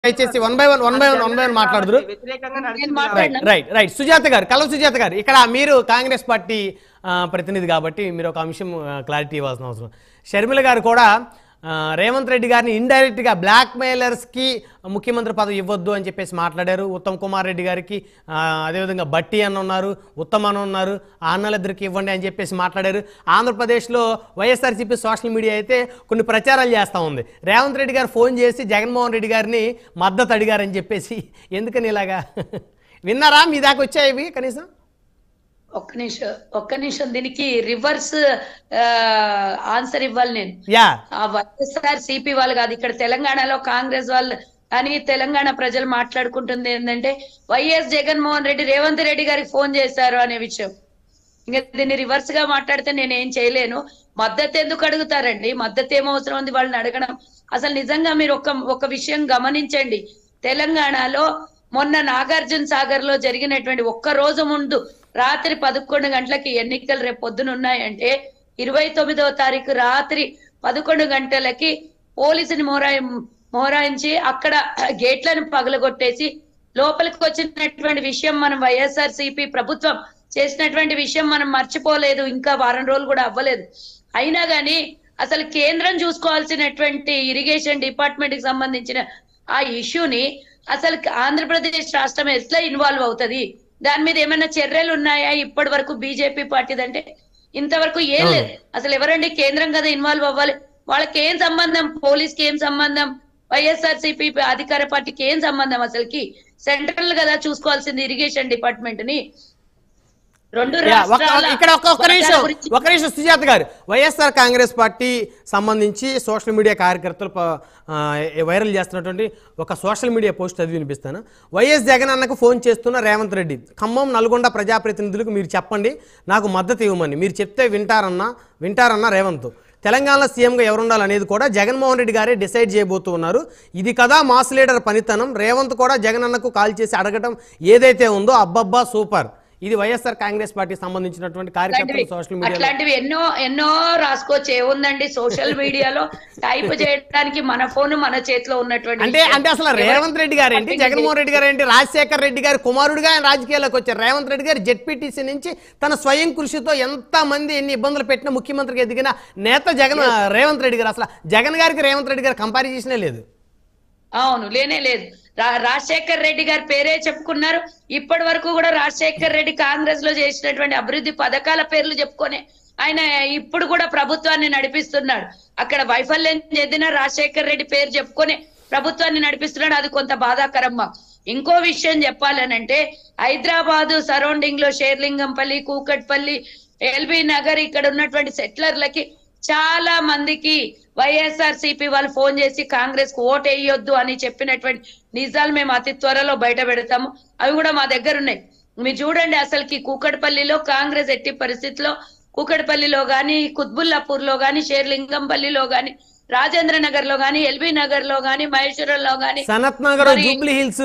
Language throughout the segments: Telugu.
దయచేసి one by one one by one one by one మాట్లాడుదురు వ్యతిరేకంగా నేను నడిచింది మాట్లాడినా? రైట్ రైట్ రైట్ సుజాత గారు కలవ సుజాత గారు ఇక్కడ మీరు కాంగ్రెస్ పార్టీ ఆ, ప్రతినిధి కాబట్టి మీరు ఒక అంశం క్లారిటీ ఇవ్వాల్సిన అవసరం షర్మిల గారు కూడా ఆ, రేవంత్ రెడ్డి గారిని ఇండైరెక్ట్గా బ్లాక్ మెయిలర్స్కి ముఖ్యమంత్రి పదవి ఇవ్వద్దు అని చెప్పేసి మాట్లాడారు ఉత్తమ్ కుమార్ రెడ్డి గారికి ఆ, అదేవిధంగా బట్టి అన్న ఉన్నారు ఉత్తమ్ అన్న ఉన్నారు ఆ అన్నలిద్దరికి ఇవ్వండి అని చెప్పేసి మాట్లాడారు ఆంధ్రప్రదేశ్లో వైఎస్ఆర్సీపీ సోషల్ మీడియా అయితే కొన్ని ప్రచారాలు చేస్తూ ఉంది రేవంత్ రెడ్డి గారు ఫోన్ చేసి జగన్మోహన్ రెడ్డి గారిని మద్దతు అడిగారని చెప్పేసి ఎందుకని ఇలాగా విన్నారా మీ దాకా వచ్చాయి ఇవి కనీసం ఒక్క నిమిషం ఒక్క నిమిషం దీనికి రివర్స్ ఆన్సర్ ఇవ్వాలి నేను యా ఆ వైఎస్ఆర్ సిపి వాళ్ళు కాదు ఇక్కడ తెలంగాణలో కాంగ్రెస్ వాళ్ళు అని తెలంగాణ ప్రజలు మాట్లాడుకుంటుంది ఏంటంటే వైఎస్ జగన్మోహన్ రెడ్డి రేవంత్ రెడ్డి గారికి ఫోన్ చేశారు అనే విషయం ఇంకా దీన్ని రివర్స్ గా మాట్లాడితే నేను ఏం చేయలేను మద్దతు ఎందుకు అడుగుతారండి మద్దతు ఏం అవసరం ఉంది వాళ్ళని అడగడం అసలు నిజంగా మీరు ఒక ఒక విషయం గమనించండి తెలంగాణలో మొన్న నాగార్జున సాగర్ లో జరిగినటువంటి ఒక్క రోజు ముందు రాత్రి పదకొండు గంటలకి ఎన్నికలు రేపు పొద్దున ఉన్నాయంటే ఇరవై తొమ్మిదవ తారీఖు రాత్రి పదకొండు గంటలకి పోలీసుని మోరాయి మోరాయించి అక్కడ గేట్లను పగలగొట్టేసి లోపలికి వచ్చినటువంటి విషయం మనం వైఎస్ఆర్ సిపి ప్రభుత్వం చేసినటువంటి విషయం మనం మర్చిపోలేదు ఇంకా వారం రోజులు కూడా అవ్వలేదు అయినా గాని అసలు కేంద్రం చూసుకోవాల్సినటువంటి ఇరిగేషన్ డిపార్ట్మెంట్ కి సంబంధించిన ఆ ఇష్యూని అసలు ఆంధ్రప్రదేశ్ రాష్ట్రం ఎట్లా ఇన్వాల్వ్ అవుతది దాని మీద ఏమైనా చర్యలు ఉన్నాయా ఇప్పటి వరకు బీజేపీ పార్టీదంటే ఇంతవరకు ఏం లేదు అసలు ఎవరండి కేంద్రం కదా ఇన్వాల్వ్ అవ్వాలి వాళ్ళకి ఏం సంబంధం పోలీస్ కి ఏం సంబంధం వైఎస్ఆర్ సిపి అధికార పార్టీకి ఏం సంబంధం అసలుకి సెంట్రల్ కదా చూసుకోవాల్సింది ఇరిగేషన్ డిపార్ట్మెంట్ ని రెండు యా, ఒక్క- రాష్ట్రాల ఇక్కడ ఒక్క ఒక్క వర్గాల నిమిషం గురించి ఒక నిమిషం సుజాత గారు వైఎస్ఆర్ కాంగ్రెస్ పార్టీ సంబంధించి సోషల్ మీడియా కార్యకర్తలు ప- ఆ, వైరల్ చేస్తున్నటువంటి ఒక సోషల్ మీడియా పోస్ట్ చదివి వినిపిస్తాను వైఎస్ జగన్ అన్నకు ఫోన్ చేస్తున్న రేవంత్ రెడ్డి ఖమ్మం నల్గొండ ప్రజాప్రతినిధులకు మీరు చెప్పండి నాకు మద్దతు ఇవ్వమని మీరు చెప్తే వింటారన్నా వింటారన్న రేవంత్ తెలంగాణ సీఎంగా ఎవరుండాలనేది కూడా జగన్మోహన్ రెడ్డి గారే డిసైడ్ చేయబోతూ ఉన్నారు ఇది కదా మాస్ లీడర్ పనితనం రేవంత్ కూడా జగన్ అన్నకు కాల్ చేసి అడగటం ఏదైతే ఉందో అబ్బబ్బా సూపర్ ఇది వైఎస్ఆర్ కాంగ్రెస్ పార్టీకి సంబంధించినటువంటి కార్యకర్తలు అట్లాంటివి సోషల్ మీడియాలో అట్లాంటివి ఎన్నో ఎన్నో రాసుకోవచ్చు ఏముందండి సోషల్ మీడియాలో టైప్ చేయడానికి మన ఫోన్ మన చేతిలో ఉన్నటువంటి అంటే విషయం. అంటే అసలు రేవంత్ రెడ్డి గారు ఏంటి ఎవరు- జగన్మోహన్ రెడ్డి గారు ఏంటి రాజశేఖర్ రెడ్డి గారు కుమారుడిగా ఆయన రాజకీయాల్లోకి వచ్చారు రేవంత్ రెడ్డి గారు జెడ్పీటీసీ నుంచి తన స్వయం కృషితో ఎంత మంది ఎన్ని ఇబ్బందులు పెట్టిన ముఖ్యమంత్రికి ఎదిగిన నేత జగన్ రేవంత్ రెడ్డి గారు అసలు జగన్ గారికి రేవంత్ రెడ్డి గారు కంపారిజేషనే లేదు అవును లేనే లేదు రా- రాజశేఖర్ రెడ్డి గారి పేరే చెప్పుకున్నారు ఇప్పటి వరకు కూడా రాజశేఖర్ రెడ్డి కాంగ్రెస్ లో చేసినటువంటి అభివృద్ధి పథకాల పేర్లు చెప్పుకొని ఆయన ఇప్పుడు కూడా ప్రభుత్వాన్ని నడిపిస్తున్నాడు అక్కడ వైఫల్యం చెందిన రాజశేఖర్ రెడ్డి పేరు చెప్పుకొని ప్రభుత్వాన్ని నడిపిస్తున్నాడు అది కొంత బాధాకరం మాకు ఇంకో విషయం చెప్పాలనంటే హైదరాబాదు సరౌండింగ్ లో షేర్లింగంపల్లి కూకట్పల్లి ఎల్బీ నగర్ ఇక్కడ ఉన్నటువంటి సెటిలర్లకి చాలా మందికి వైఎస్ఆర్ సిపి వాళ్ళు ఫోన్ చేసి కాంగ్రెస్ కు ఓటు వేయొద్దు అని చెప్పినటువంటి నిజాలు మేము అతి త్వరలో బయట పెడతాము అవి కూడా మా దగ్గర ఉన్నాయి మీరు చూడండి అసలుకి కూకట్పల్లిలో కాంగ్రెస్ ఎట్టి పరిస్థితిలో కూకట్పల్లిలో గాని కుత్బుల్లాపూర్ లో గాని షేర్లింగంపల్లిలో గాని రాజేంద్ర నగర్ లో గాని ఎల్బీ నగర్ లో గాని మహేశ్వరంలో గాని సనత్ నగర్ మరి- జూబ్లీ హిల్స్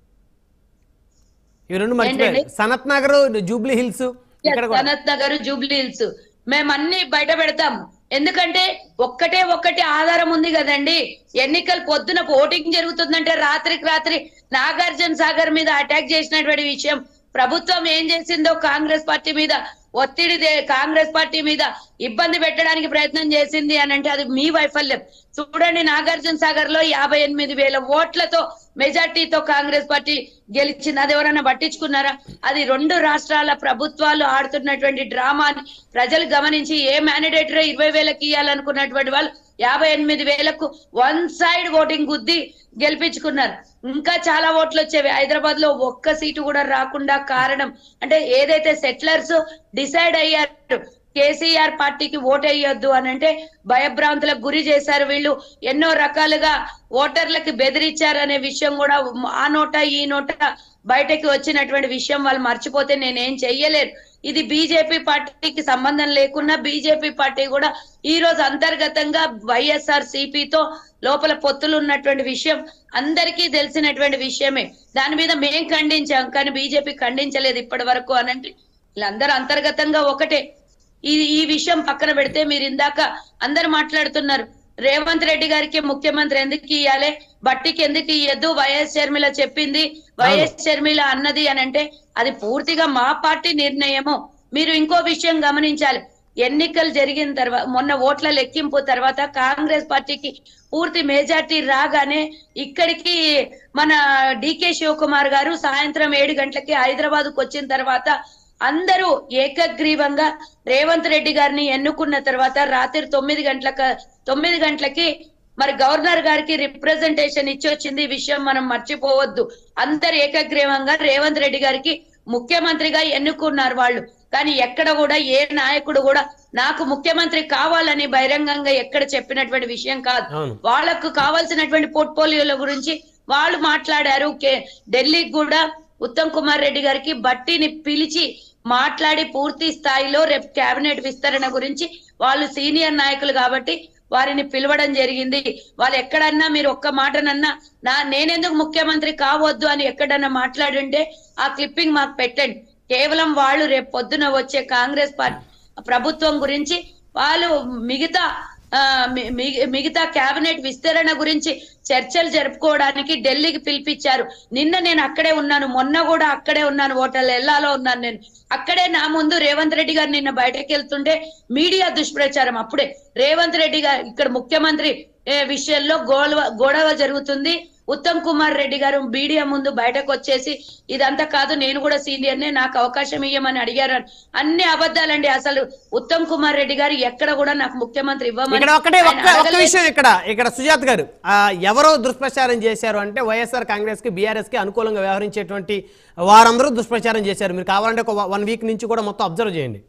ఈ రెండు మర్చిపోయారు ఏంటండి? సనత్ నగర్ జూబ్లీ హిల్స్ ఇక్కడ కూడా సనత్ నగర్ జూబ్లీ హిల్స్ మేము అన్ని బయట పెడతాం ఎందుకంటే ఒక్కటే ఒక్కటి ఆధారం ఉంది కదండి ఎన్నికలు పొద్దున ఓటింగ్ జరుగుతుందంటే రాత్రికి రాత్రి నాగార్జున సాగర్ మీద అటాక్ చేసినటువంటి విషయం ప్రభుత్వం ఏం చేసిందో కాంగ్రెస్ పార్టీ మీద ఒత్తిడి దే- కాంగ్రెస్ పార్టీ మీద ఇబ్బంది పెట్టడానికి ప్రయత్నం చేసింది అని అంటే అది మీ వైఫల్యం చూడండి నాగార్జున సాగర్ లో యాభై ఎనిమిది వేల ఓట్లతో మెజార్టీతో కాంగ్రెస్ పార్టీ గెలిచింది అది ఎవరైనా పట్టించుకున్నారా అది రెండు రాష్ట్రాల ప్రభుత్వాలు ఆడుతున్నటువంటి డ్రామాని ప్రజలు గమనించి ఏ మ్యాండేటరీ ఇరవై వేలకు ఇవ్వాలనుకున్నటువంటి వాళ్ళు యాభై ఎనిమిది వేలకు వన్ సైడ్ ఓటింగ్ గుద్ది గెలిపించుకున్నారు ఇంకా చాలా ఓట్లు వచ్చేవి హైదరాబాద్ లో ఒక్క సీటు కూడా రాకుండా కారణం అంటే ఏదైతే సెటిలర్స్ డిసైడ్ అయ్యారు కేసీఆర్ పార్టీకి ఓటు వేయొద్దు అని అంటే భయభ్రాంతులకు గురి చేశారు వీళ్ళు ఎన్నో రకాలుగా ఓటర్లకి బెదిరించారు అనే విషయం కూడా ఆ నోట ఈ నోట బయటకి వచ్చినటువంటి విషయం వాళ్ళు మర్చిపోతే నేనేం చెయ్యలేను ఇది బీజేపీ పార్టీకి సంబంధం లేకున్నా బీజేపీ పార్టీ కూడా ఈ రోజు అంతర్గతంగా వైఎస్ఆర్ సిపితో లోపల పొత్తులు ఉన్నటువంటి విషయం అందరికీ తెలిసినటువంటి విషయమే దాని మీద మేం ఖండించాం కానీ బీజేపీ ఖండించలేదు ఇప్పటి వరకు అనంటే వీళ్ళందరూ అంతర్గతంగా ఒకటే ఈ ఈ విషయం పక్కన పెడితే మీరు ఇందాక అందరు మాట్లాడుతున్నారు రేవంత్ రెడ్డి గారికి ముఖ్యమంత్రి ఎందుకు ఇయ్యాలి బట్టికి ఎందుకు ఇయ్యద్దు వైఎస్ షర్మిల చెప్పింది వైఎస్ షర్మిల అన్నది అని అంటే అది పూర్తిగా మా పార్టీ నిర్ణయము మీరు ఇంకో విషయం గమనించాలి ఎన్నికలు జరిగిన తర్వాత మొన్న ఓట్ల లెక్కింపు తర్వాత కాంగ్రెస్ పార్టీకి పూర్తి మెజార్టీ రాగానే ఇక్కడికి మన డికే శివకుమార్ గారు సాయంత్రం ఏడు గంటలకి హైదరాబాద్ కు వచ్చిన తర్వాత అందరూ ఏకగ్రీవంగా రేవంత్ రెడ్డి గారిని ఎన్నుకున్న తర్వాత రాత్రి తొమ్మిది గంటలకు తొమ్మిది గంటలకి మరి గవర్నర్ గారికి రిప్రజెంటేషన్ ఇచ్చి వచ్చింది ఈ విషయం మనం మర్చిపోవద్దు అందరు ఏకగ్రీవంగా రేవంత్ రెడ్డి గారికి ముఖ్యమంత్రిగా ఎన్నుకున్నారు వాళ్ళు కానీ ఎక్కడ కూడా ఏ నాయకుడు కూడా నాకు ముఖ్యమంత్రి కావాలని బహిరంగంగా ఎక్కడ చెప్పినటువంటి విషయం కాదు అవును వాళ్ళకు కావాల్సినటువంటి పోర్ట్ఫోలియోల గురించి వాళ్ళు మాట్లాడారు కే- ఢిల్లీకి కూడా ఉత్తమ్ కుమార్ రెడ్డి గారికి బట్టిని పిలిచి మాట్లాడి పూర్తి స్థాయిలో రేపు కేబినెట్ విస్తరణ గురించి వాళ్ళు సీనియర్ నాయకులు కాబట్టి వారిని పిలవడం జరిగింది వాళ్ళు ఎక్కడన్నా మీరు ఒక్క మాటనన్నా నా నేనెందుకు ముఖ్యమంత్రి కావద్దు అని ఎక్కడన్నా మాట్లాడుంటే ఆ క్లిప్పింగ్ మాకు పెట్టండి కేవలం వాళ్ళు రేపు పొద్దున వచ్చే కాంగ్రెస్ పార్టీ ప్రభుత్వం గురించి వాళ్ళు మిగతా ఆ, మి- మి- మిగతా కేబినెట్ విస్తరణ గురించి చర్చలు జరుపుకోవడానికి ఢిల్లీకి పిలిపించారు నిన్న నేను అక్కడే ఉన్నాను మొన్న కూడా అక్కడే ఉన్నాను హోటల్ ఎల్లాలో ఉన్నాను నేను అక్కడే నా ముందు రేవంత్ రెడ్డి గారు నిన్న బయటకు వెళ్తుంటే మీడియా దుష్ప్రచారం అప్పుడే రేవంత్ రెడ్డి గారు ఇక్కడ ముఖ్యమంత్రి ఏ, విషయంలో గొడవ గొడవ జరుగుతుంది ఉత్తమ్ కుమార్ రెడ్డి గారు మీడియా ముందు బయటకు వచ్చేసి ఇదంతా కాదు నేను కూడా సీనియర్నే నాకు అవకాశం ఇవ్వమని అడిగారు అని. అన్ని అబద్ధాలండి అసలు ఉత్తమ్ కుమార్ రెడ్డి గారు ఎక్కడ కూడా నాకు ముఖ్యమంత్రి ఇవ్వమని ఇక్కడ ఒకటే ఆయన ఒక్క ఒక్క అడగలేదు. విషయం ఇక్కడ ఇక్కడ సుజాత్ గారు ఆ, ఎవరో దుష్ప్రచారం చేశారు అంటే వైఎస్ఆర్ కాంగ్రెస్ కి బీఆర్ఎస్ కి అనుకూలంగా వ్యవహరించేటువంటి వారందరూ దుష్ప్రచారం చేశారు మీరు కావాలంటే ఒక వన్ వీక్ నుంచి కూడా మొత్తం అబ్జర్వ్ చేయండి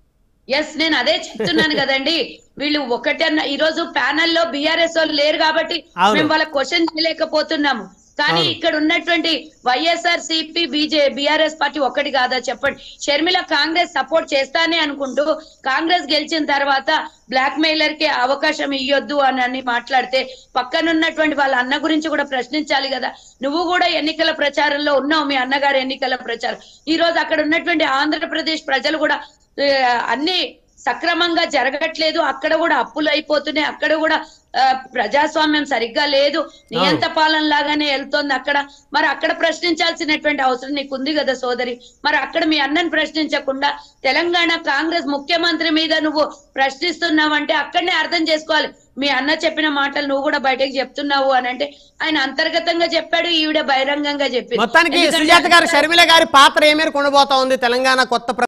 ఎస్ నేను అదే చెప్తున్నాను కదండి వీళ్ళు ఒకటే ఈ రోజు ప్యానెల్ లో బీఆర్ఎస్ వాళ్ళు లేరు కాబట్టి అవును. మేము వాళ్ళ క్వశ్చన్ చేయలేకపోతున్నాము కానీ అవును. ఇక్కడ ఉన్నటువంటి వైఎస్ఆర్ సిపి బీజే బీఆర్ఎస్ పార్టీ ఒక్కటి కాదా చెప్పండి షర్మిల కాంగ్రెస్ సపోర్ట్ చేస్తానే అనుకుంటూ కాంగ్రెస్ గెలిచిన తర్వాత బ్లాక్ మెయిలర్ కి అవకాశం ఇవ్వద్దు అని అని మాట్లాడితే పక్కనున్నటువంటి వాళ్ళ అన్న గురించి కూడా ప్రశ్నించాలి కదా నువ్వు కూడా ఎన్నికల ప్రచారంలో ఉన్నావు మీ అన్నగారు ఎన్నికల ప్రచారం ఈ రోజు అక్కడ ఉన్నటువంటి ఆంధ్రప్రదేశ్ ప్రజలు కూడా ఆ, అన్ని సక్రమంగా జరగట్లేదు అక్కడ కూడా అప్పులు అయిపోతున్నాయి అక్కడ కూడా ఆ, ప్రజాస్వామ్యం సరిగ్గా లేదు నియంత పాలన లాగానే వెళ్తోంది అక్కడ మరి అక్కడ ప్రశ్నించాల్సినటువంటి అవసరం నీకు ఉంది కదా సోదరి మరి అక్కడ మీ అన్నని ప్రశ్నించకుండా తెలంగాణ కాంగ్రెస్ ముఖ్యమంత్రి మీద నువ్వు ప్రశ్నిస్తున్నావంటే అక్కడనే అర్థం చేసుకోవాలి మీ అన్న చెప్పిన మాటలు నువ్వు కూడా బయటకు చెప్తున్నావు అని అంటే ఆయన అంతర్గతంగా చెప్పాడు ఈవిడ బహిరంగంగా చెప్పింది మొత్తానికి ఎందుకంటే సుజాత గారు షర్మిల గారి పాత్ర ఏమేరకు ఉండబోతా ఉంది తెలంగాణ కొత్త